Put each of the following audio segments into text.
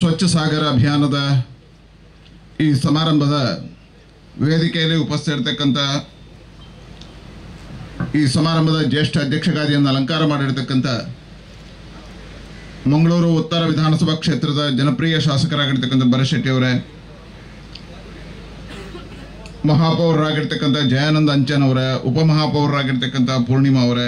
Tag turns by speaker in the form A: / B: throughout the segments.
A: ಸ್ವಚ್ಛ ಸಾಗರ ಅಭಿಯಾನದ ಈ ಸಮಾರಂಭದ ವೇದಿಕೆಯಲ್ಲಿ ಉಪಸ್ಥಿತಿರ್ತಕ್ಕಂಥ ಈ ಸಮಾರಂಭದ ಜ್ಯೇಷ್ಠ ಅಧ್ಯಕ್ಷಗಾದಿಯನ್ನು ಅಲಂಕಾರ ಮಾಡಿರ್ತಕ್ಕಂಥ ಮಂಗಳೂರು ಉತ್ತರ ವಿಧಾನಸಭಾ ಕ್ಷೇತ್ರದ ಜನಪ್ರಿಯ ಶಾಸಕರಾಗಿರ್ತಕ್ಕಂಥ ಭರಶೆಟ್ಟಿ ಅವರೇ ಮಹಾಪೌರರಾಗಿರ್ತಕ್ಕಂಥ ಜಯಾನಂದ ಅಂಚನ್ ಅವರೇ ಉಪಮಹಾಪೌರರಾಗಿರ್ತಕ್ಕಂಥ ಪೂರ್ಣಿಮಾ ಅವರೇ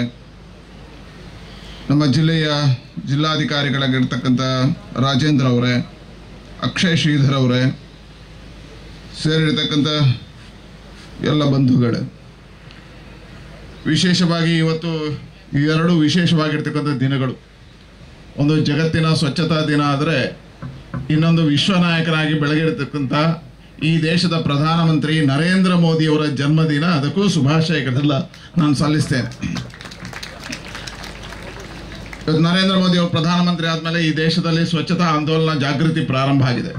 A: ನಮ್ಮ ಜಿಲ್ಲೆಯ ಜಿಲ್ಲಾಧಿಕಾರಿಗಳಾಗಿರ್ತಕ್ಕಂಥ ರಾಜೇಂದ್ರ ಅವರೇ ಅಕ್ಷಯ್ ಶ್ರೀಧರ್ ಅವರೇ ಸೇರಿರ್ತಕ್ಕಂಥ ಎಲ್ಲ ಬಂಧುಗಳೇ ವಿಶೇಷವಾಗಿ ಇವತ್ತು ಈ ಎರಡು ವಿಶೇಷವಾಗಿರ್ತಕ್ಕಂಥ ದಿನಗಳು ಒಂದು ಜಗತ್ತಿನ ಸ್ವಚ್ಛತಾ ದಿನ ಆದರೆ ಇನ್ನೊಂದು ವಿಶ್ವ ನಾಯಕರಾಗಿ ಬೆಳಗಿರ್ತಕ್ಕಂಥ ಈ ದೇಶದ ಪ್ರಧಾನಮಂತ್ರಿ ನರೇಂದ್ರ ಮೋದಿಯವರ ಜನ್ಮದಿನ ಅದಕ್ಕೂ ಶುಭಾಶಯಗಳೆಲ್ಲ ನಾನು ಸಲ್ಲಿಸ್ತೇನೆ ಇವತ್ತು ನರೇಂದ್ರ ಮೋದಿ ಅವರು ಪ್ರಧಾನಮಂತ್ರಿ ಆದಮೇಲೆ ಈ ದೇಶದಲ್ಲಿ ಸ್ವಚ್ಛತಾ ಆಂದೋಲನ ಜಾಗೃತಿ ಪ್ರಾರಂಭ ಆಗಿದೆ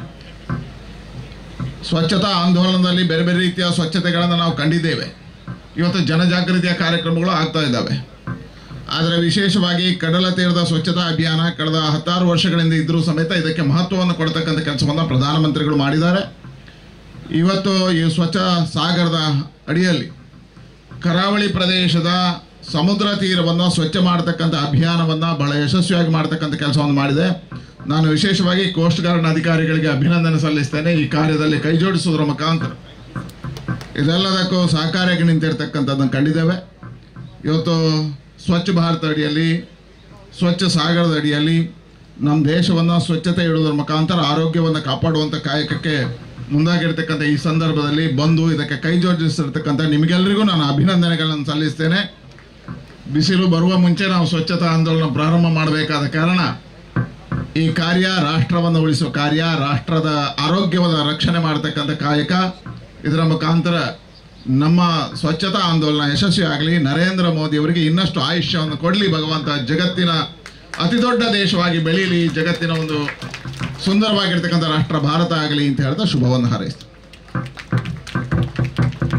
A: ಸ್ವಚ್ಛತಾ ಆಂದೋಲನದಲ್ಲಿ ಬೇರೆ ಬೇರೆ ರೀತಿಯ ಸ್ವಚ್ಛತೆಗಳನ್ನು ನಾವು ಕಂಡಿದ್ದೇವೆ ಇವತ್ತು ಜನಜಾಗೃತಿಯ ಕಾರ್ಯಕ್ರಮಗಳು ಆಗ್ತಾ ಇದ್ದಾವೆ ಆದರೆ ವಿಶೇಷವಾಗಿ ಕಡಲ ತೀರದ ಸ್ವಚ್ಛತಾ ಅಭಿಯಾನ ಕಳೆದ ಹತ್ತಾರು ವರ್ಷಗಳಿಂದ ಇದ್ರೂ ಸಮೇತ ಇದಕ್ಕೆ ಮಹತ್ವವನ್ನು ಕೊಡ್ತಕ್ಕಂಥ ಕೆಲಸವನ್ನು ಪ್ರಧಾನಮಂತ್ರಿಗಳು ಮಾಡಿದ್ದಾರೆ ಇವತ್ತು ಈ ಸ್ವಚ್ಛ ಸಾಗರದ ಅಡಿಯಲ್ಲಿ ಕರಾವಳಿ ಪ್ರದೇಶದ ಸಮುದ್ರ ತೀರವನ್ನು ಸ್ವಚ್ಛ ಮಾಡತಕ್ಕಂಥ ಅಭಿಯಾನವನ್ನು ಬಹಳ ಯಶಸ್ವಿಯಾಗಿ ಮಾಡತಕ್ಕಂಥ ಕೆಲಸವನ್ನು ಮಾಡಿದೆ ನಾನು ವಿಶೇಷವಾಗಿ ಕೋಸ್ಟ್ ಗಾರ್ಡ್ನ ಅಧಿಕಾರಿಗಳಿಗೆ ಅಭಿನಂದನೆ ಸಲ್ಲಿಸ್ತೇನೆ ಈ ಕಾರ್ಯದಲ್ಲಿ ಕೈ ಜೋಡಿಸುವುದರ ಮುಖಾಂತರ ಇದೆಲ್ಲದಕ್ಕೂ ಸಹಕಾರಿಯಾಗಿ ನಿಂತಿರ್ತಕ್ಕಂಥದ್ದನ್ನು ಕಂಡಿದ್ದೇವೆ ಇವತ್ತು ಸ್ವಚ್ಛ ಭಾರತ ಅಡಿಯಲ್ಲಿ ಸ್ವಚ್ಛ ಸಾಗರದ ಅಡಿಯಲ್ಲಿ ನಮ್ಮ ದೇಶವನ್ನು ಸ್ವಚ್ಛತೆ ಇಡುವುದರ ಮುಖಾಂತರ ಆರೋಗ್ಯವನ್ನು ಕಾಪಾಡುವಂಥ ಕಾಯಕಕ್ಕೆ ಮುಂದಾಗಿರ್ತಕ್ಕಂಥ ಈ ಸಂದರ್ಭದಲ್ಲಿ ಬಂದು ಇದಕ್ಕೆ ಕೈ ಜೋಡಿಸಿರ್ತಕ್ಕಂಥ ನಿಮಗೆಲ್ಲರಿಗೂ ನಾನು ಅಭಿನಂದನೆಗಳನ್ನು ಸಲ್ಲಿಸ್ತೇನೆ ಬಿಸಿಲು ಬರುವ ಮುಂಚೆ ನಾವು ಸ್ವಚ್ಛತಾ ಆಂದೋಲನ ಪ್ರಾರಂಭ ಮಾಡಬೇಕಾದ ಕಾರಣ ಈ ಕಾರ್ಯ ರಾಷ್ಟ್ರವನ್ನು ಉಳಿಸುವ ಕಾರ್ಯ ರಾಷ್ಟ್ರದ ಆರೋಗ್ಯವನ್ನು ರಕ್ಷಣೆ ಮಾಡತಕ್ಕಂಥ ಕಾಯಕ ಇದರ ಮುಖಾಂತರ ನಮ್ಮ ಸ್ವಚ್ಛತಾ ಆಂದೋಲನ ಯಶಸ್ವಿ ಆಗಲಿ ನರೇಂದ್ರ ಮೋದಿ ಅವರಿಗೆ ಇನ್ನಷ್ಟು ಆಯುಷ್ಯವನ್ನು ಕೊಡಲಿ ಭಗವಂತ ಜಗತ್ತಿನ ಅತಿ ದೊಡ್ಡ ದೇಶವಾಗಿ ಬೆಳೀಲಿ ಜಗತ್ತಿನ ಒಂದು ಸುಂದರವಾಗಿರ್ತಕ್ಕಂಥ ರಾಷ್ಟ್ರ ಭಾರತ ಆಗಲಿ ಅಂತ ಹೇಳ್ತಾ ಶುಭವನ್ನು ಹಾರೈಸ್ತೀನಿ